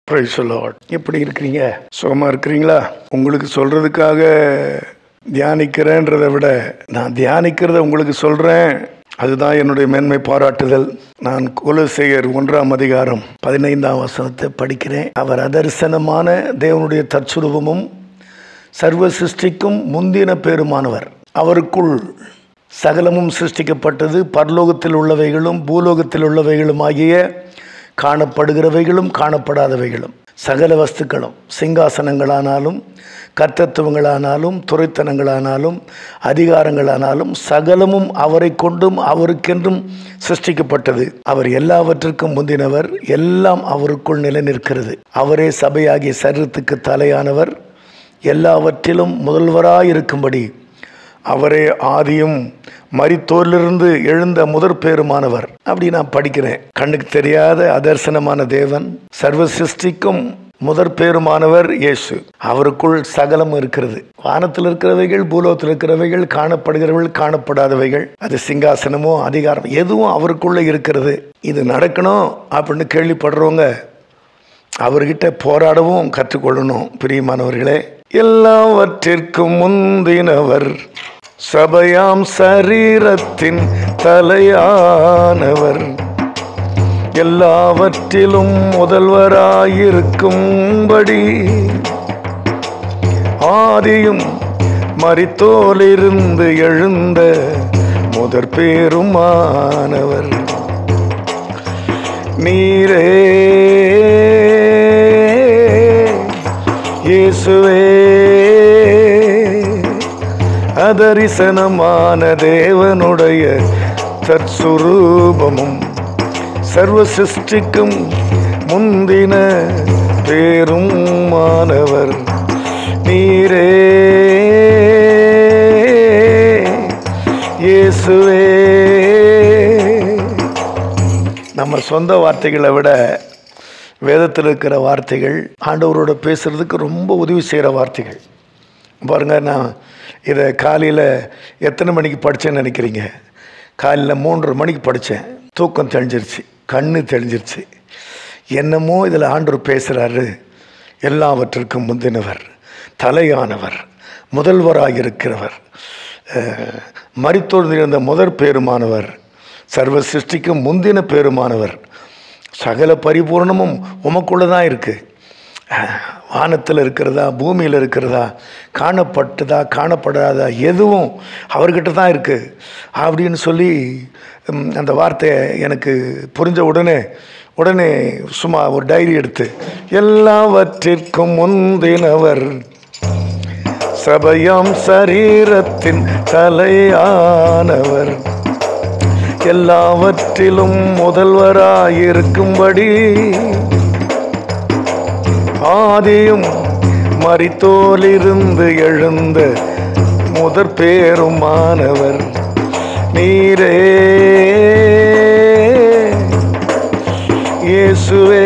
price Lord எப்படி இருக்கிறீங்க சுகமா இருக்கிறீங்களா உங்களுக்கு சொல்றதுக்காக தியானிக்கிறேன்றதை விட நான் தியானிக்கிறத உங்களுக்கு சொல்றேன் அதுதான் என்னுடைய மேன்மை பாராட்டுதல் நான் குலசெயர் ஒன்றாம் அதிகாரம் பதினைந்தாம் வசனத்தை படிக்கிறேன் அவர் அதர்சனமான தேவனுடைய தற்சுரூபமும் சர்வ சிருஷ்டிக்கும் முந்தின பேருமானவர் அவருக்குள் சகலமும் சிருஷ்டிக்கப்பட்டது பரலோகத்தில் உள்ளவைகளும் பூலோகத்தில் உள்ளவைகளும் ஆகிய காணப்படுகிறவைகளும் காணப்படாதவைகளும் சகல வஸ்துக்களும் சிங்காசனங்களானாலும் கர்த்தத்துவங்களானாலும் துறைத்தனங்களானாலும் அதிகாரங்களானாலும் சகலமும் அவரை கொண்டும் அவருக்கென்றும் சிருஷ்டிக்கப்பட்டது அவர் எல்லாவற்றிற்கும் முந்தினவர் எல்லாம் அவருக்குள் நிலைநிற்கிறது அவரே சபையாகிய சரீரத்துக்கு தலையானவர் எல்லாவற்றிலும் முதல்வராயிருக்கும்படி அவரே ஆதியும் மரித்தோரிலிருந்து எழுந்த முதற் பேருமானவர் அப்படி நான் படிக்கிறேன் கண்ணுக்கு தெரியாத அதர்சனமான தேவன் சர்வ சிருஷ்டிக்கும் முதற் பேருமானவர் இயேசு அவருக்குள் சகலம் இருக்கிறது வானத்தில் இருக்கிறவைகள் பூலோகத்தில் இருக்கிறவைகள் காணப்படுகிறவர்கள் காணப்படாதவைகள் அது சிங்காசனமோ அதிகாரம் எதுவும் அவருக்குள்ள இருக்கிறது இது நடக்கணும் அப்படின்னு கேள்விப்படுறவங்க அவர்கிட்ட போராடவும் கற்றுக்கொள்ளணும் பிரியமானவர்களே எல்லாவற்றிற்கும் முந்தினவர் சபையாம் சரீரத்தின் தலையானவர் எல்லாவற்றிலும் முதல்வராயிருக்கும்படி ஆதியும் மரித்தோலிருந்து எழுந்த முதற் பேருமானவர் நீரே இயேசுவே அதரிசனமான தேவனுடைய தற்சுரூபமும் சர்வ சிருஷ்டிக்கும் முந்தின பேரும் மாணவர் நீரே இயேசுவே நம்ம சொந்த வார்த்தைகளை விட வேதத்தில் இருக்கிற வார்த்தைகள் ஆண்டவரோட பேசுகிறதுக்கு ரொம்ப உதவி செய்கிற வார்த்தைகள் பாருங்க நான் இதை காலையில் எத்தனை மணிக்கு படித்தேன்னு நினைக்கிறீங்க காலையில் மூன்றரை மணிக்கு படித்தேன் தூக்கம் தெளிஞ்சிருச்சு கண்ணு தெளிஞ்சிருச்சு என்னமோ இதில் ஆண்டவர் பேசுகிறாரு எல்லாவற்றிற்கும் முந்தினவர் தலையானவர் முதல்வராக இருக்கிறவர் மறித்தோர்ந்து இருந்த முதற் பேருமானவர் சர்வ சிருஷ்டிக்கும் முந்தின பேருமானவர் சகல பரிபூர்ணமும் உமக்குள்ள தான் இருக்குது வானத்தில் இருக்கிறதா பூமியில் இருக்கிறதா காணப்பட்டதா காணப்படாதா எதுவும் அவர்கிட்ட தான் இருக்குது அப்படின்னு சொல்லி ம், அந்த வார்த்தையை எனக்கு புரிஞ்ச உடனே உடனே சும்மா ஒரு டைரி எடுத்து எல்லாவற்றிற்கும் முந்தினவர் சபையாம் சரீரத்தின் தலையானவர் எல்லாவற்றிலும் முதல்வராயிருக்கும்படி ஆதியும் மரித்தோலிருந்து எழுந்த முதற் பேருமானவர் நீரே இயேசுவே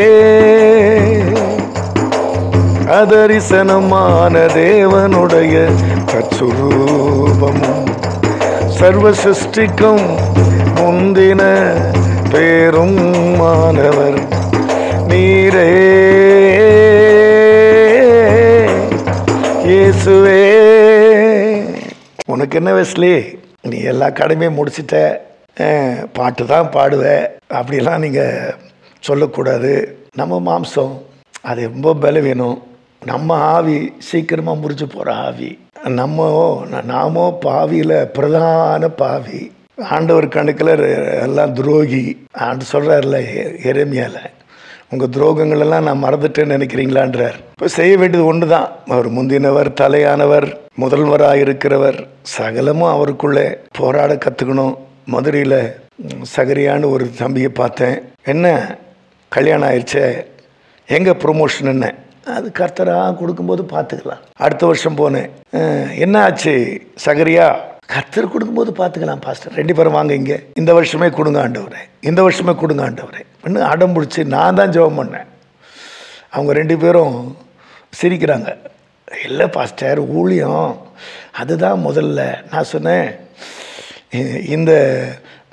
அதரிசனமான தேவனுடைய தற்சுரூபமும் சர்வ சிருஷ்டிக்கும் முந்தின பேரும் மாணவர் நீரே இயேசுவே உனக்கு என்ன வெஸ்லி நீ எல்லா கடமையும் முடிச்சிட்ட அஹ், பாட்டு தான் பாடுவ அப்படிலாம் நீங்கள் சொல்லக்கூடாது நம்ம மாம்சம் அது ரொம்ப பலவீனம் நம்ம ஆவி சீக்கிரமாக முறிச்சு போகிற ஆவி நம்ம நாமோ பாவியில் பிரதான பாவி ஆண்டவர் கணக்கில் எல்லாம் துரோகி ஆண்டு சொல்கிறார்ல எரேமியால உங்கள் துரோகங்கள் எல்லாம் நான் மறந்துட்டேன்னு நினைக்கிறீங்களான்றார் இப்போ செய்ய வேண்டியது ஒன்று தான் அவர் முந்தினவர் தலையானவர் முதல்வராக இருக்கிறவர் சகலமும் அவருக்குள்ளே போராட கற்றுக்கணும் மதுரையில் சகரியான்னு ஒரு தம்பியை பார்த்தேன் என்ன கல்யாணம் ஆயிடுச்சே எங்கே ப்ரொமோஷன் என்ன அது கர்த்தராக கொடுக்கும்போது பார்த்துக்கலாம் அடுத்த வருஷம் போனேன் அஹ், என்ன ஆச்சு சகரியா கர்த்தர் கொடுக்கும்போது பார்த்துக்கலாம் பாஸ்டர் ரெண்டு பேரும் வாங்க இங்கே இந்த வருஷமே கொடுங்க ஆண்டவரே இந்த வருஷமே கொடுங்க ஆண்டவரே இன்னும் அடம் பிடிச்சி நான் தான் ஜெபம் பண்ணேன் அவங்க ரெண்டு பேரும் சிரிக்கிறாங்க இல்லை பாஸ்டர் ஊழியம் அதுதான் முதல்ல நான் சொன்னேன் இ- இந்த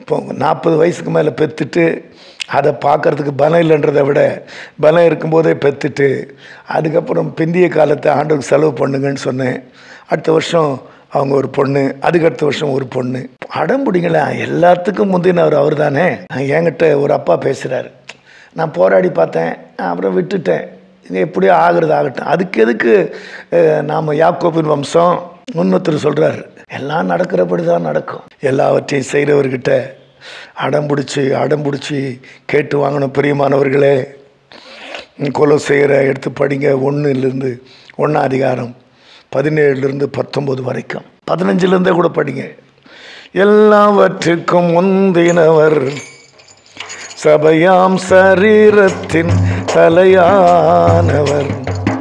இப்போ நாற்பது வயசுக்கு மேலே பெற்றுட்டு அதை பார்க்கறதுக்கு பலம் இல்லைன்றதை விட பலம் இருக்கும்போதே பெற்றுட்டு அதுக்கப்புறம் பிந்திய காலத்தை ஆண்டுக்கு செலவு பண்ணுங்கன்னு சொன்னேன் அடுத்த வருஷம் அவங்க ஒரு பொண்ணு அதுக்கு அடுத்த வருஷம் ஒரு பொண்ணு அடம் பிடிங்களா எல்லாத்துக்கும் முந்தினவர் அவர் தானே என்கிட்ட ஒரு அப்பா பேசுகிறாரு நான் போராடி பார்த்தேன் அப்புறம் விட்டுட்டேன் இது எப்படியோ ஆகிறது ஆகட்டும் அதுக்கு எதுக்கு அஹ், நாம யாக்கோபின் வம்சம் முன்னொருத்தர் சொல்கிறார் எல்லாம் நடக்கிறபடி தான் நடக்கும் எல்லாவற்றையும் செய்கிறவர்கிட்ட அடம் பிடிச்சி அடம் பிடிச்சி கேட்டு வாங்கணும் பிரியமானவர்களே கொலை செய்கிற எடுத்து படிங்க ஒன்றுலேருந்து ஒன்றாம் அதிகாரம் பதினேழுலேருந்து பத்தொம்போது வரைக்கும் பதினஞ்சுலேருந்தே கூட படிங்க எல்லாவற்றுக்கும் முந்தினவர் சபையாம் சரீரத்தின் தலையானவர்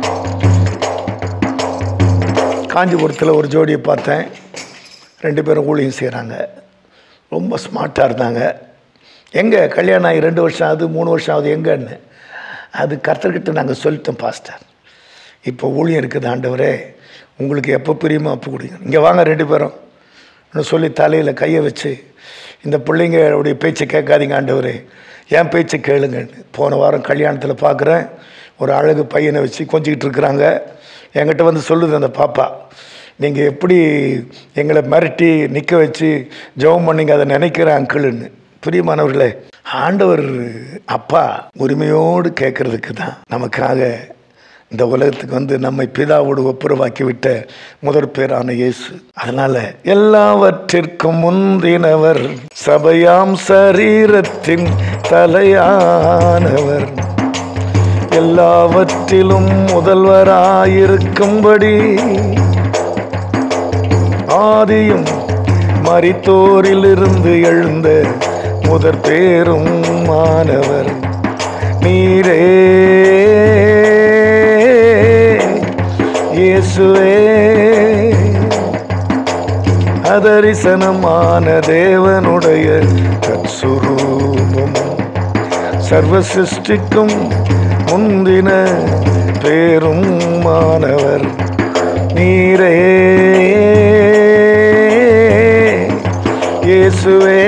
காஞ்சிபுரத்தில் ஒரு ஜோடியை பார்த்தேன் ரெண்டு பேரும் ஊழியம் செய்கிறாங்க ரொம்ப ஸ்மார்ட்டாக இருந்தாங்க எங்கே கல்யாணம் ஆகி ரெண்டு வருஷம் ஆகுது மூணு வருஷம் ஆகுது எங்கன்னு அது கர்த்தர்கிட்ட நாங்கள் சொல்லிட்டோம் பாஸ்டர் இப்போ ஊழியம் இருக்குது ஆண்டவரே உங்களுக்கு எப்போ பிரியுமோ அப்போ கொடுங்க இங்கே வாங்க ரெண்டு பேரும் ன்னு சொல்லி தலையில் கையை வச்சு இந்த பிள்ளைங்களுடைய பேச்சை கேட்காதீங்க ஆண்டவரே என் பேச்சை கேளுங்கன்னு போன வாரம் கல்யாணத்தில் பார்க்குறேன் ஒரு அழகு பையனை வச்சு கொஞ்சிக்கிட்டு இருக்கிறாங்க என்கிட்ட வந்து சொல்லுது அந்த பாப்பா நீங்கள் எப்படி எங்களை மிரட்டி நிற்க வச்சு ஜெபம் பண்ணீங்க அதை நினைக்கிற அங்கிள்னு பிரியமானவர்களே ஆண்டவர் அப்பா உரிமையோடு கேட்கறதுக்கு தான் நமக்காக இந்த உலகத்துக்கு வந்து நம்மை பிதாவோடு ஒப்புரவாக்கி விட்ட முதற் பேரான இயேசு அதனால எல்லாவற்றிற்கும் முந்தினவர் சபையாம் சரீரத்தின் தலையானவர் எல்லாவற்றிலும் முதல்வராயிருக்கும்படி ஆதியும் மரித்தோரிலிருந்து எழுந்த முதற் பேரும் மாணவர் நீரே இயேசுவே அதரிசனமான தேவனுடைய தற்சுரூபம் சர்வ சிருஷ்டிக்கும் முந்தின பேரும் மாணவர் நீரே இயேசுவே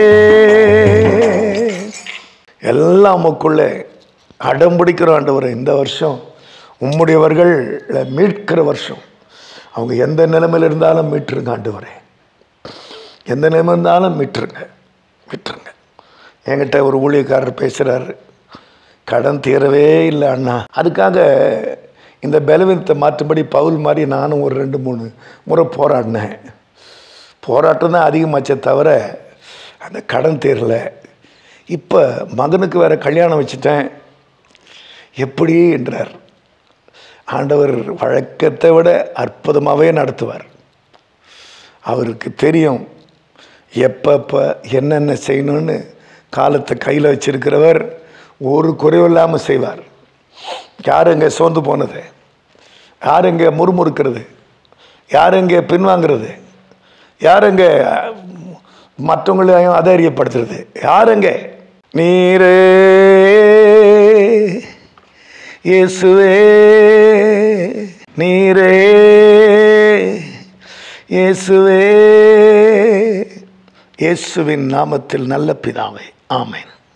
எல்லாம் உமக்குள்ளே அடம் பிடிக்கிற ஆண்டவர் இந்த வருஷம் உம்முடையவர்கள் மீட்கிற வருஷம் அவங்க எந்த நிலைமையில் இருந்தாலும் மீட்டுருங்க ஆண்டவரே எந்த நிலைமை இருந்தாலும் மீட்டுருங்க மீட்டுருங்க என்கிட்ட ஒரு ஊழியக்காரர் பேசுகிறாரு கடன் தீரவே இல்லை அண்ணா அதுக்காக இந்த பலவீனத்தை மாற்றும்படி பவுல் மாதிரி நானும் ஒரு ரெண்டு மூணு முறை போராடினேன் போராட்டம் தான் அதிகமாச்சே தவிர அந்த கடன் தீரல இப்போ மகனுக்கு வேற கல்யாணம் வச்சுட்டேன் எப்படி என்றார் ஆண்டவர் வழக்கத்தை விட அற்புதமாகவே நடத்துவார் அவருக்கு தெரியும் எப்பப்போ என்னென்ன செய்யணும்னு காலத்தை கையில் வச்சிருக்கிறவர் ஒரு குறைவு இல்லாமல் செய்வார் யார் எங்கே சோர்ந்து போனது யார் எங்கே முறுமுறுக்கிறது யார் எங்கே பின்வாங்கிறது யார் எங்கே மற்றவங்களையும் அதைரியப்படுத்துறது யார் எங்கே நீரே இயேசுவே நீரே இயேசுவே இயேசுவின் நாமத்தில் நல்ல பிதாவே ஆமென்